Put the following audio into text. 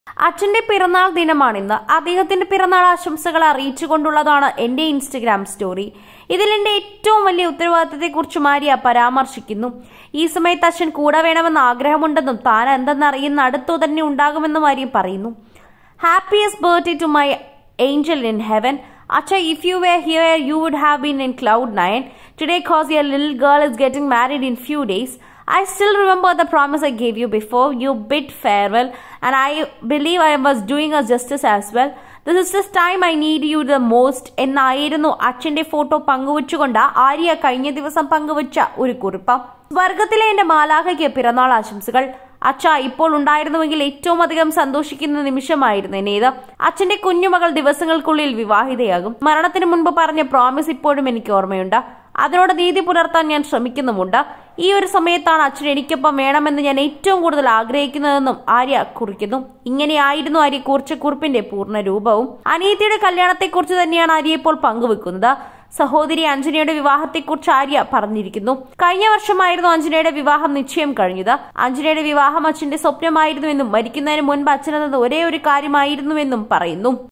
അച്ഛന്റെ പിറന്നാൾ ദിനമാണിന്ന് അദ്ദേഹത്തിന്റെ പിറന്നാൾ ആശംസകൾ അറിയിച്ചുകൊണ്ടുള്ളതാണ് എന്റെ ഇൻസ്റ്റഗ്രാം സ്റ്റോറി ഇതിൽ എന്റെ ഏറ്റവും വലിയ ഉത്തരവാദിത്തത്തെക്കുറിച്ച് മാരിയ പരാമർശിക്കുന്നു ഈ സമയത്ത് അച്ഛൻ കൂടെ വേണമെന്ന് ആഗ്രഹമുണ്ടെന്നും താൻ എന്തെന്നറിയുന്ന അടുത്തു തന്നെ ഉണ്ടാകുമെന്നും മാരിയ പറയുന്നു happiest birthday to my angel in heaven Acha, if you were here, you would have been in cloud nine. Today, cause your little girl is getting married in few days. I still remember the promise I gave you before. You bid farewell, and I believe I was doing us justice as well. This is this time I need you the most എന്നായിരുന്നു അച്ഛന്റെ photo പങ്കുവച്ചുകൊണ്ട് Arya കഴിഞ്ഞ ദിവസം പങ്കുവച്ച ഒരു കുറിപ്പ് വർഗത്തിലെ എന്റെ മാലാഖയ്ക്ക് പിറന്നാൾ ആശംസകൾ അച്ഛ ഇപ്പോൾ ഉണ്ടായിരുന്നുവെങ്കിൽ ഏറ്റവും അധികം സന്തോഷിക്കുന്ന നിമിഷമായിരുന്നു എന്നേത് അച്ഛന്റെ കുഞ്ഞുമകൾ ദിവസങ്ങൾക്കുള്ളിൽ വിവാഹിതയാകും മരണത്തിന് മുൻപ് പറഞ്ഞ പ്രോമിസ് ഇപ്പോഴും എനിക്ക് ഓർമ്മയുണ്ട് അതിനോട് നീതി പുലർത്താൻ ഞാൻ ശ്രമിക്കുന്നുമുണ്ട് ഈ ഒരു സമയത്താണ് അച്ഛൻ എനിക്കൊപ്പം വേണമെന്ന് ഞാൻ ഏറ്റവും കൂടുതൽ ആഗ്രഹിക്കുന്നതെന്നും ആര്യ കുറിക്കുന്നു ഇങ്ങനെയായിരുന്നു ആര്യ കുറിച്ച കുറിപ്പിന്റെ പൂർണ്ണ രൂപവും അനിയത്തിയുടെ കല്യാണത്തെക്കുറിച്ച് തന്നെയാണ് ആര്യ ഇപ്പോൾ പങ്കുവെക്കുന്നത് സഹോദരി അഞ്ജനയുടെ വിവാഹത്തെക്കുറിച്ച് ആര്യ പറഞ്ഞിരിക്കുന്നു കഴിഞ്ഞ വർഷമായിരുന്നു അഞ്ജനയുടെ വിവാഹം നിശ്ചയം കഴിഞ്ഞത് അഞ്ജനയുടെ വിവാഹം അച്ഛന്റെ സ്വപ്നമായിരുന്നുവെന്നും മരിക്കുന്നതിന് മുൻപ് അച്ഛനെന്നത് ഒരേ ഒരു കാര്യമായിരുന്നുവെന്നും പറയുന്നു